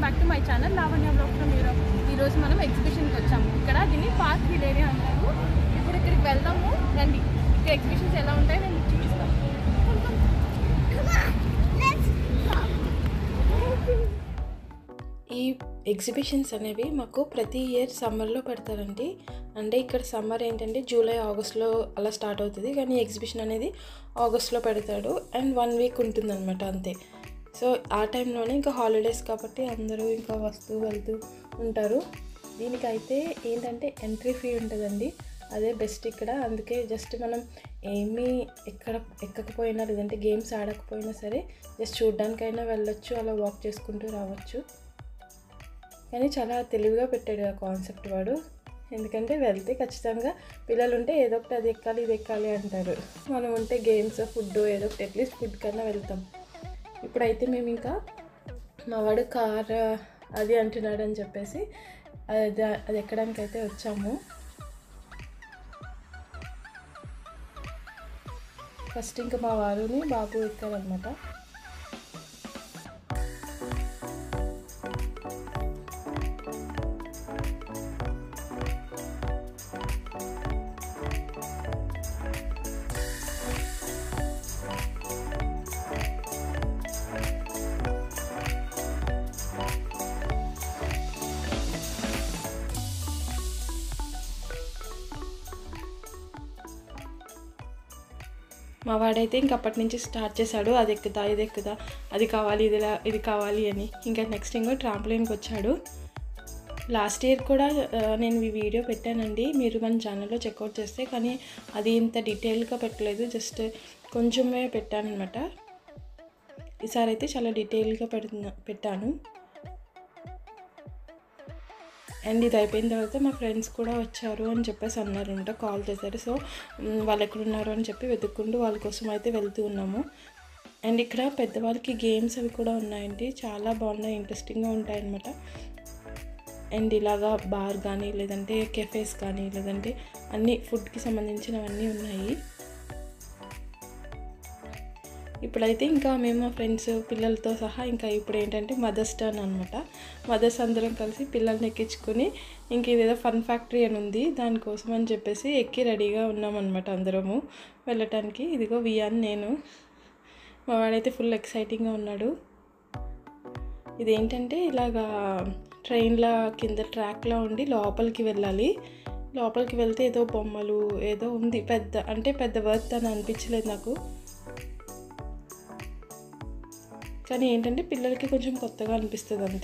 welcome back to my channel Lavanya blog from Europe ఈరోజు మనం ఎగ్జిబిషన్కి వచ్చాము ఇక్కడ దీన్ని పార్క్ హిల్ ఏరియా అంటారు ఇప్పుడు ఇక్కడికి వెళ్దాము రండి ఇక్కడ ఎగ్జిబిషన్స్ ఎలా ఉంటాయో నేను మీకు చూపిస్తాను ఈ ఎగ్జిబిషన్స్ అనేవి మాకు ప్రతి ఇయర్ సమ్మర్లో పెడతారండి అంటే ఇక్కడ సమ్మర్ ఏంటంటే జూలై ఆగస్ట్లో అలా స్టార్ట్ అవుతుంది కానీ ఎగ్జిబిషన్ అనేది ఆగస్ట్లో పెడతాడు అండ్ వన్ వీక్ ఉంటుందన్నమాట అంతే సో ఆ టైంలోనే ఇంకా హాలిడేస్ కాబట్టి అందరూ ఇంకా వస్తూ వెళ్తూ ఉంటారు దీనికైతే ఏంటంటే ఎంట్రీ ఫీ ఉంటుందండి అదే బెస్ట్ ఇక్కడ అందుకే జస్ట్ మనం ఏమీ ఎక్కడ ఎక్కకపోయినా లేదంటే గేమ్స్ ఆడకపోయినా సరే జస్ట్ చూడ్డానికైనా వెళ్ళొచ్చు అలా వాక్ చేసుకుంటూ రావచ్చు కానీ చాలా తెలివిగా పెట్టాడు ఆ కాన్సెప్ట్ వాడు ఎందుకంటే వెళ్తే ఖచ్చితంగా పిల్లలు ఉంటే ఏదో ఒకటి అది ఎక్కాలి ఇది ఎక్కాలి అంటారు మనం ఉంటే గేమ్స్ ఫుడ్ ఏదో ఒకటి అట్లీస్ట్ ఫుడ్ కన్నా వెళ్తాం ఇప్పుడైతే మేము ఇంకా మా వాడు కార్ అది అంటున్నాడు అని చెప్పేసి అది అది ఎక్కడానికి అయితే వచ్చాము ఫస్ట్ ఇంకా మా వారుని బాబు ఎక్కారనమాట మా వాడైతే ఇంక అప్పటి నుంచి స్టార్ట్ చేశాడు అది ఎక్కుదా ఇది ఎక్కుదా అది కావాలి ఇది లా- ఇది కావాలి అని ఇంకా నెక్స్ట్ ఇంకో ట్రాంప్లైన్కి వచ్చాడు లాస్ట్ ఇయర్ కూడా ఆ, నేను ఈ వీడియో పెట్టానండి మీరు మన ఛానల్లో చెక్అవుట్ చేస్తే కానీ అది ఇంత డీటెయిల్గా పెట్టలేదు జస్ట్ కొంచెమే పెట్టానమాట ఈసారి అయితే చాలా డీటెయిల్గా పెడుతున్నా పెట్టాను అండ్ ఇది అయిపోయిన తర్వాత మా ఫ్రెండ్స్ కూడా వచ్చారు అని చెప్పేసి అన్నారంట కాల్ చేశారు సో మ్, వాళ్ళు ఎక్కడున్నారు అని చెప్పి వెతుక్కుంటూ వాళ్ళ కోసం అయితే వెళ్తూ ఉన్నాము అండ్ ఇక్కడ పెద్దవాళ్ళకి గేమ్స్ అవి కూడా ఉన్నాయండి చాలా బాగున్నాయి ఇంట్రెస్టింగ్గా ఉంటాయి అన్నమాట అండ్ ఇలాగా బార్ కానీ లేదంటే కెఫేస్ కానీ లేదంటే అన్ని ఫుడ్కి సంబంధించినవన్నీ ఉన్నాయి ఇప్పుడైతే ఇంకా మేము మా ఫ్రెండ్స్ పిల్లలతో సహా ఇంకా ఇప్పుడు ఏంటంటే మదర్స్ టర్న్ అనమాట మదర్స్ అందరం కలిసి పిల్లల్ని ఎక్కించుకొని ఇంక ఇదేదో ఫన్ ఫ్యాక్టరీ అని ఉంది దానికోసం అని చెప్పేసి ఎక్కి రెడీగా ఉన్నామన్నమాట అందరము వెళ్ళటానికి ఇదిగో వియాన్ నేను మా వాడైతే ఫుల్ ఎక్సైటింగ్గా ఉన్నాడు ఇదేంటంటే ఇలాగా ట్రైన్ల కింద ట్రాక్లా ఉండి లోపలికి వెళ్ళాలి లోపలికి వెళ్తే ఏదో బొమ్మలు ఏదో ఉంది పెద్ద అంటే పెద్ద వర్త్ అని అనిపించలేదు నాకు కానీ ఏంటంటే పిల్లలకి కొంచెం కొత్తగా అనిపిస్తుంది అంతే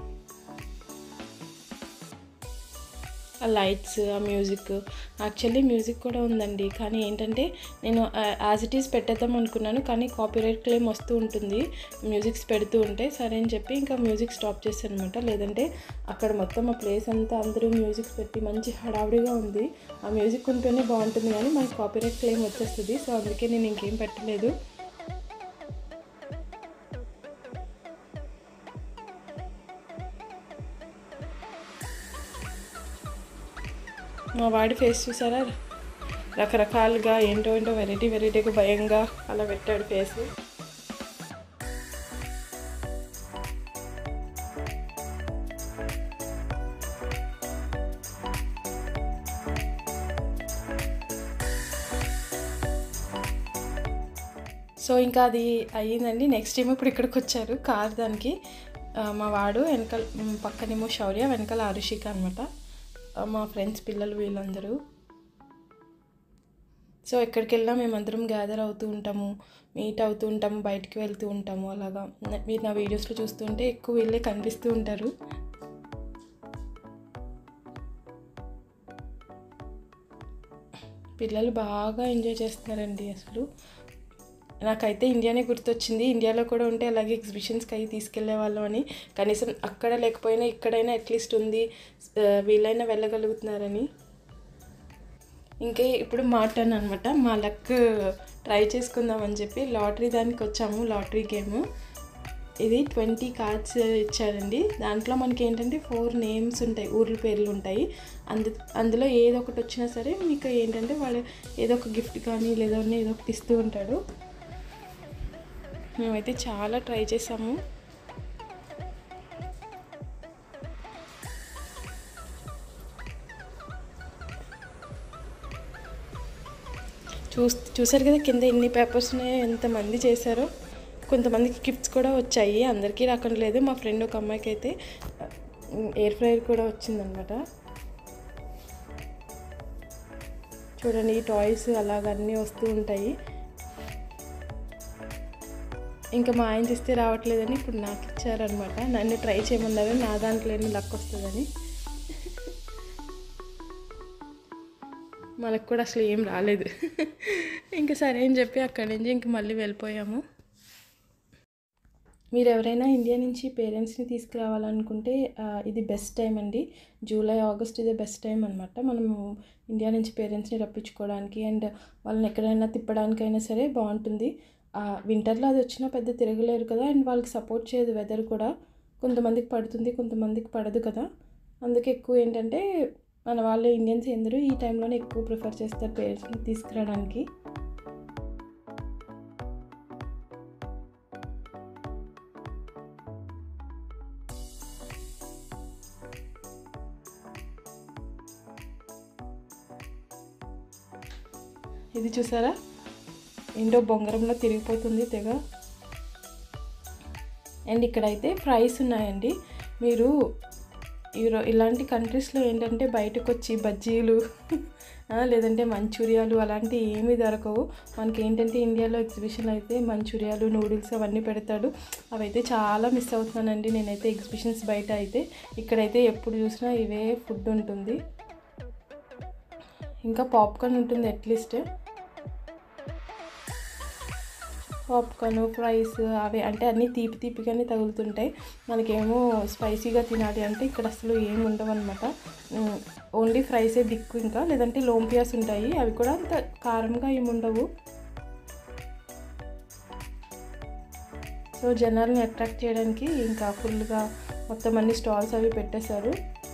ఆ లైట్స్ ఆ మ్యూజిక్ యాక్చువల్లీ మ్యూజిక్ కూడా ఉందండి కానీ ఏంటంటే నేను యాజ్ ఇట్ ఈస్ పెట్టేద్దాం అనుకున్నాను కానీ కాపీరైట్ క్లెయిమ్ వస్తూ ఉంటుంది మ్యూజిక్స్ పెడుతూ ఉంటే సరే అని చెప్పి ఇంకా మ్యూజిక్ స్టాప్ చేశాను అనమాట లేదంటే అక్కడ మొత్తం ఆ ప్లేస్ అంతా అందరూ మ్యూజిక్స్ పెట్టి మంచి హడావుడిగా ఉంది ఆ మ్యూజిక్ ఉంటేనే బాగుంటుంది కానీ మనకి కాపీరైట్ క్లెయిమ్ వచ్చేస్తుంది సో అందుకే నేను ఇంకేం పెట్టలేదు మా వాడి ఫేస్ చూసారా రకరకాలుగా ఏంటో ఏంటో వెరైటీ వెరైటీగా భయంగా అలా పెట్టాడు ఫేస్ సో ఇంకా అది అయ్యిందండి నెక్స్ట్ టైం ఇప్పుడు ఇక్కడికి వచ్చారు కార్ దానికి ఆ, మా వాడు వెనకాల మ్, పక్కనేమో శౌర్య వెనకాల అరుషిక అనమాట మా ఫ్రెండ్స్ పిల్లలు వీళ్ళందరూ సో ఎక్కడికి వెళ్ళినా మేమందరం గ్యాదర్ అవుతూ ఉంటాము మీట్ అవుతూ ఉంటాము బయటికి వెళ్తూ ఉంటాము అలాగా న- మీరు నా వీడియోస్లో చూస్తుంటే ఎక్కువ వీళ్ళే కనిపిస్తూ ఉంటారు పిల్లలు బాగా ఎంజాయ్ చేస్తున్నారండి అసలు నాకైతే ఇండియానే గుర్తొచ్చింది ఇండియాలో కూడా ఉంటే అలాగే ఎగ్జిబిషన్స్కి అవి తీసుకెళ్లే వాళ్ళం అని కనీసం అక్కడ లేకపోయినా ఇక్కడైనా అట్లీస్ట్ ఉంది ఆ, వీళ్ళైనా వెళ్ళగలుగుతున్నారని ఇంకే ఇప్పుడు మా టర్న్ అనమాట మా లక్ ట్రై చేసుకుందామని చెప్పి లాటరీ దానికి వచ్చాము లాటరీ గేమ్ ఇది ట్వంటీ కార్డ్స్ ఇచ్చారండి దాంట్లో మనకి ఏంటంటే ఫోర్ నేమ్స్ ఉంటాయి ఊర్ల పేర్లు ఉంటాయి అందు అందులో ఏదో ఒకటి వచ్చినా సరే మీకు ఏంటంటే వాడు ఏదో ఒక గిఫ్ట్ కానీ లేదా ఏదో ఒకటి ఇస్తూ ఉంటాడు మేమైతే చాలా ట్రై చేసాము చూస్ చూసారు కదా కింద ఎన్ని పేపర్స్ ఉన్నాయో ఎంతమంది చేశారో కొంతమందికి గిఫ్ట్స్ కూడా వచ్చాయి అందరికీ రాకుండా లేదు మా ఫ్రెండ్ ఒక అమ్మాయికి అయితే ఎయిర్ ఫ్రైయర్ కూడా వచ్చిందనమాట చూడండి ఈ టాయ్స్ అలాగన్నీ వస్తూ ఉంటాయి ఇంకా మా ఆయన ఇస్తే రావట్లేదని ఇప్పుడు నాకు ఇచ్చారనమాట నన్ను ట్రై చేయమన్నారు నా దాంట్లో ఏమి లక్ వస్తుందని మనకు కూడా అసలు ఏం రాలేదు ఇంకా సరే అని చెప్పి అక్కడి నుంచి ఇంక మళ్ళీ వెళ్ళిపోయాము మీరు ఎవరైనా ఇండియా నుంచి పేరెంట్స్ని తీసుకురావాలనుకుంటే ఆ, ఇది బెస్ట్ టైం అండి జూలై ఆగస్ట్ ఇది బెస్ట్ టైం అనమాట మనము ఇండియా నుంచి పేరెంట్స్ని రప్పించుకోవడానికి అండ్ వాళ్ళని ఎక్కడైనా తిప్పడానికైనా సరే బాగుంటుంది వింటర్లో అది వచ్చినా పెద్ద తిరగలేరు కదా అండ్ వాళ్ళకి సపోర్ట్ చేయదు వెదర్ కూడా కొంతమందికి పడుతుంది కొంతమందికి పడదు కదా అందుకే ఎక్కువ ఏంటంటే మన వాళ్ళు ఇండియన్స్ అందరూ ఈ టైంలోనే ఎక్కువ ప్రిఫర్ చేస్తారు పేరెంట్స్ని తీసుకురావడానికి ఇది చూసారా ఏంటో బొంగరంలో తిరిగిపోతుంది తెగ అండ్ ఇక్కడైతే ఫ్రైస్ ఉన్నాయండి మీరు ఈరో ఇలాంటి కంట్రీస్లో ఏంటంటే బయటకు వచ్చి బజ్జీలు ఆ, లేదంటే మంచూరియాలు అలాంటివి ఏమీ దొరకవు మనకి ఏంటంటే ఇండియాలో ఎగ్జిబిషన్ అయితే మంచూరియాలు నూడిల్స్ అవన్నీ పెడతాడు అవైతే చాలా మిస్ అవుతున్నానండి నేనైతే ఎగ్జిబిషన్స్ బయట అయితే ఇక్కడైతే ఎప్పుడు చూసినా ఇవే ఫుడ్ ఉంటుంది ఇంకా పాప్కార్న్ ఉంటుంది అట్లీస్ట్ పాప్కార్న్ ఫ్రైస్ అవి అంటే అన్నీ తీపి తీపిగానే తగులుతుంటాయి మనకేమో స్పైసీగా తినాలి అంటే ఇక్కడ అసలు ఏమి ఉండవు అనమాట ఓన్లీ ఫ్రైసే దిక్కు ఇంకా లేదంటే లోంపియాస్ ఉంటాయి అవి కూడా అంత కారంగా ఏమి ఉండవు సో జనాల్ని అట్రాక్ట్ చేయడానికి ఇంకా ఫుల్గా మొత్తం అన్ని స్టాల్స్ అవి పెట్టేశారు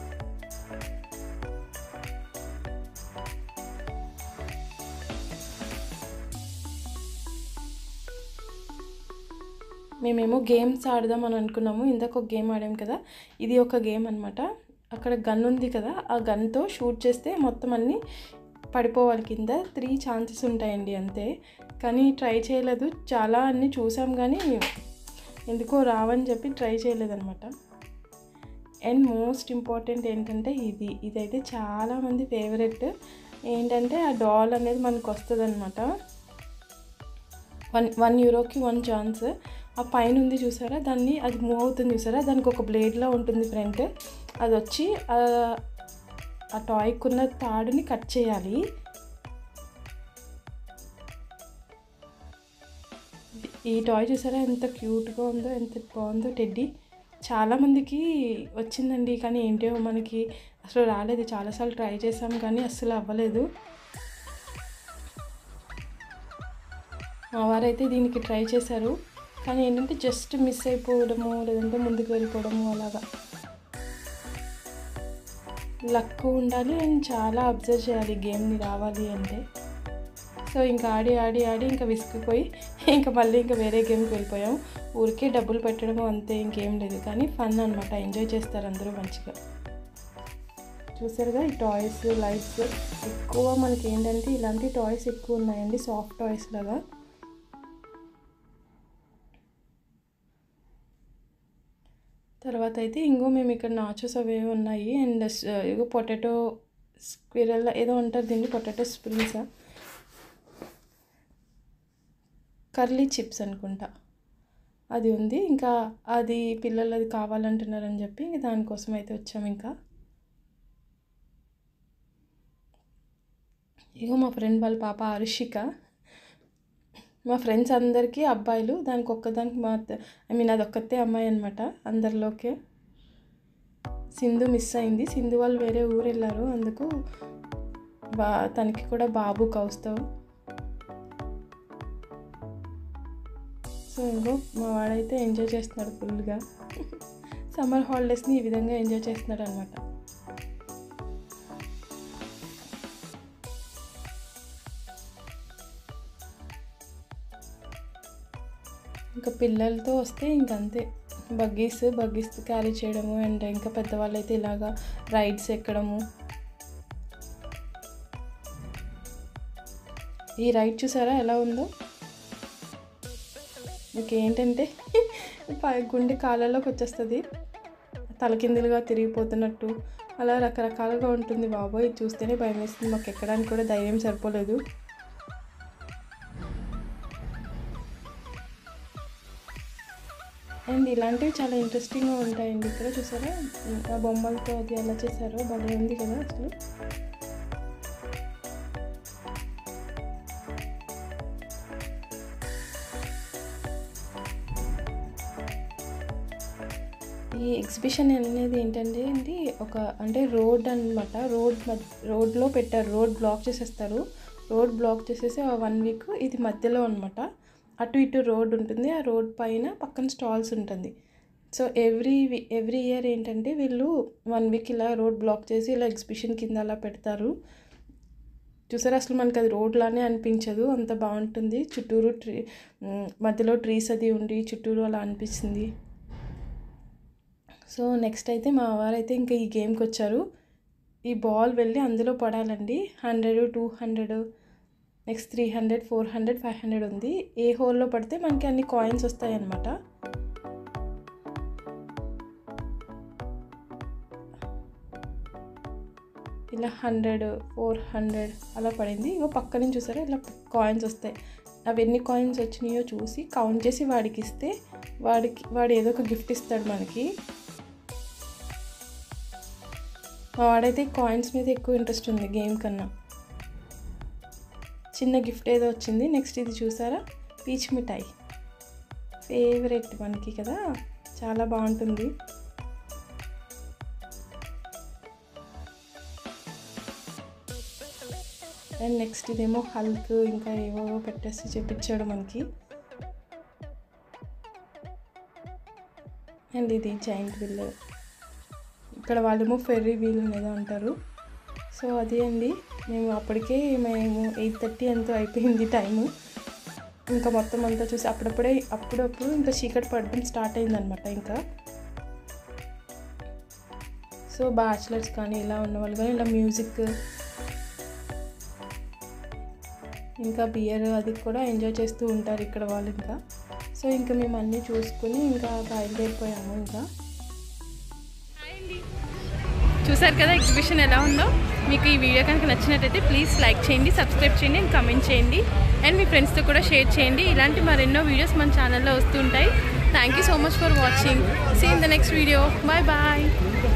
మేమేమో గేమ్స్ ఆడదాం అని అనుకున్నాము ఇందాక ఒక గేమ్ ఆడాం కదా ఇది ఒక గేమ్ అనమాట అక్కడ గన్ ఉంది కదా ఆ గన్తో షూట్ చేస్తే మొత్తం అన్నీ పడిపోవాలి కింద త్రీ ఛాన్సెస్ ఉంటాయండి అంతే కానీ ట్రై చేయలేదు చాలా అన్నీ చూసాం కానీ ఎందుకో రావని చెప్పి ట్రై చేయలేదన్నమాట అండ్ మోస్ట్ ఇంపార్టెంట్ ఏంటంటే ఇది ఇదైతే చాలామంది ఫేవరెట్ ఏంటంటే ఆ డాల్ అనేది మనకు వస్తుంది అనమాట వన్ వన్ యూరోకి వన్ ఛాన్స్ ఆ పైన ఉంది చూసారా దాన్ని అది మూవ్ అవుతుంది చూసారా దానికి ఒక బ్లేడ్లా ఉంటుంది ఫ్రంట్ అది వచ్చి ఆ- ఆ టాయ్కున్న తాడుని కట్ చేయాలి ఈ టాయ్ చూసారా ఎంత క్యూట్గా ఉందో ఎంత బాగుందో టెడ్డీ చాలామందికి వచ్చిందండి కానీ ఏంటో మనకి అసలు రాలేదు చాలాసార్లు ట్రై చేసాం కానీ అస్సలు అవ్వలేదు మా వారైతే దీనికి ట్రై చేశారు కానీ ఏంటంటే జస్ట్ మిస్ అయిపోవడము లేదంటే ముందుకు వెళ్ళిపోవడము అలాగా లక్ ఉండాలి అండ్ చాలా అబ్జర్వ్ చేయాలి గేమ్ని రావాలి అంటే సో ఇంకా ఆడి ఆడి ఆడి ఇంకా విసిగిపోయి ఇంకా మళ్ళీ ఇంకా వేరే గేమ్కి వెళ్ళిపోయాం ఊరికే డబ్బులు పెట్టడం అంతే ఇంకేం లేదు కానీ ఫన్ అనమాట ఎంజాయ్ చేస్తారు అందరూ మంచిగా చూసారుగా ఈ టాయ్స్ లైట్స్ ఎక్కువ మనకి ఏంటంటే ఇలాంటి టాయ్స్ ఎక్కువ ఉన్నాయండి సాఫ్ట్ టాయ్స్ లాగా తర్వాత అయితే ఇంకో మేము ఇక్కడ నాచోస్ అవి ఉన్నాయి అండ్ ఇగో పొటాటో స్క్విరల్ ఏదో అంటారు దీన్ని పొటాటో స్ప్రింగ్స్ కర్లీ చిప్స్ అనుకుంటా అది ఉంది ఇంకా అది పిల్లలు అది కావాలంటున్నారని చెప్పి ఇంక దానికోసం అయితే వచ్చాం ఇంకా ఇగో మా ఫ్రెండ్ వాళ్ళ పాప హర్షిక మా ఫ్రెండ్స్ అందరికీ అబ్బాయిలు దానికి ఒక్కదానికి మా ఐ మీన్ అది ఒక్కతే అమ్మాయి అనమాట అందరిలోకి సింధు మిస్ అయింది సింధు వాళ్ళు వేరే ఊరు వెళ్ళారు అందుకు బా తనకి కూడా బాబు కౌస్తవ్ సో ఇంకో మా వాడైతే ఎంజాయ్ చేస్తున్నాడు ఫుల్గా సమ్మర్ హాలిడేస్ని ఈ విధంగా ఎంజాయ్ చేస్తున్నాడు అనమాట ఇంకా పిల్లలతో వస్తే ఇంకంతే బగ్గీస్ బగ్గీస్ క్యారీ చేయడము అండ్ ఇంకా పెద్దవాళ్ళు అయితే ఇలాగా రైడ్స్ ఎక్కడము ఈ రైడ్ చూసారా ఎలా ఉందో ఇంకేంటంటే పై గుండె కాళ్ళలోకి వచ్చేస్తుంది తలకిందులుగా తిరిగిపోతున్నట్టు అలా రకరకాలుగా ఉంటుంది బాబోయ్ ఇది చూస్తేనే భయం వేస్తుంది మాకు ఎక్కడానికి కూడా ధైర్యం సరిపోలేదు అండ్ ఇలాంటివి చాలా ఇంట్రెస్టింగ్గా ఉంటాయండి ఇక్కడ చూసారా ఆ బొమ్మలతో అది ఎలా చేశారో భలే ఉంది కదా అసలు ఈ ఎగ్జిబిషన్ అనేది ఏంటంటే అండి ఒక అంటే రోడ్ అనమాట రోడ్ రోడ్లో పెట్టారు రోడ్ బ్లాక్ చేసేస్తారు రోడ్ బ్లాక్ చేసేసి ఆ వన్ వీక్ ఇది మధ్యలో అనమాట అటు ఇటు రోడ్ ఉంటుంది ఆ రోడ్ పైన పక్కన స్టాల్స్ ఉంటుంది సో ఎవ్రీ ఎవ్రీ ఇయర్ ఏంటంటే వీళ్ళు వన్ వీక్ ఇలా రోడ్ బ్లాక్ చేసి ఇలా ఎగ్జిబిషన్ కింద అలా పెడతారు చూసారా అసలు మనకి అది రోడ్లానే అనిపించదు అంత బాగుంటుంది చుట్టూరు ట్రీ మధ్యలో ట్రీస్ అది ఉండి చుట్టూరు అలా అనిపిస్తుంది సో నెక్స్ట్ అయితే మా వారైతే ఇంకా ఈ గేమ్కి వచ్చారు ఈ బాల్ వెళ్ళి అందులో పడాలండి hundred two hundred next three hundred four hundred five hundred ఉంది ఏ హోల్లో పడితే మనకి అన్ని కాయిన్స్ వస్తాయి అన్నమాట ఇలా హండ్రెడ్ ఫోర్ హండ్రెడ్ అలా పడింది ఇగో పక్క నుంచి చూసారా ఇలా కాయిన్స్ వస్తాయి అవి ఎన్ని కాయిన్స్ వచ్చినాయో చూసి కౌంట్ చేసి వాడికి ఇస్తే వాడికి వాడు ఏదో ఒక గిఫ్ట్ ఇస్తాడు మనకి మా వాడైతే కాయిన్స్ మీద ఎక్కువ ఇంట్రెస్ట్ ఉంది గేమ్ కన్నా చిన్న గిఫ్ట్ ఏదో వచ్చింది నెక్స్ట్ ఇది చూసారా పీచ్ మిఠాయి ఫేవరెట్ మనకి కదా చాలా బాగుంటుంది అండ్ నెక్స్ట్ ఇదేమో హల్క్ ఇంకా ఏవో పెట్టేసి చూపించాడు మనకి అండ్ ఇది జైంట్ విల్ ఇక్కడ వాళ్ళేమో ఫెర్రీ వీల్ మీద అంటారు సో అదే అండి మేము అప్పటికే మేము ఎయిట్ థర్టీ ఎంతో అయిపోయింది టైము ఇంకా మొత్తం అంతా చూసి అప్పుడప్పుడే అప్పుడప్పుడు ఇంకా చీకటి పడడం స్టార్ట్ అయిందనమాట ఇంకా సో బ్యాచిలర్స్ కానీ ఇలా ఉన్న వాళ్ళు కానీ ఇలా మ్యూజిక్ ఇంకా బియర్ అది కూడా ఎంజాయ్ చేస్తూ ఉంటారు ఇక్కడ వాళ్ళు ఇంకా సో ఇంకా మేము అన్నీ చూసుకుని ఇంకా బయలుదేరిపోయాము ఇంకా చూసారు కదా ఎగ్జిబిషన్ ఎలా ఉందో మీకు ఈ వీడియో కనుక నచ్చినట్టయితే ప్లీజ్ లైక్ చేయండి సబ్స్క్రైబ్ చేయండి అండ్ కమెంట్ చేయండి అండ్ మీ ఫ్రెండ్స్తో కూడా షేర్ చేయండి ఇలాంటి మరెన్నో వీడియోస్ మన ఛానల్లో వస్తుంటాయి thank you so much for watching see in the next video bye bye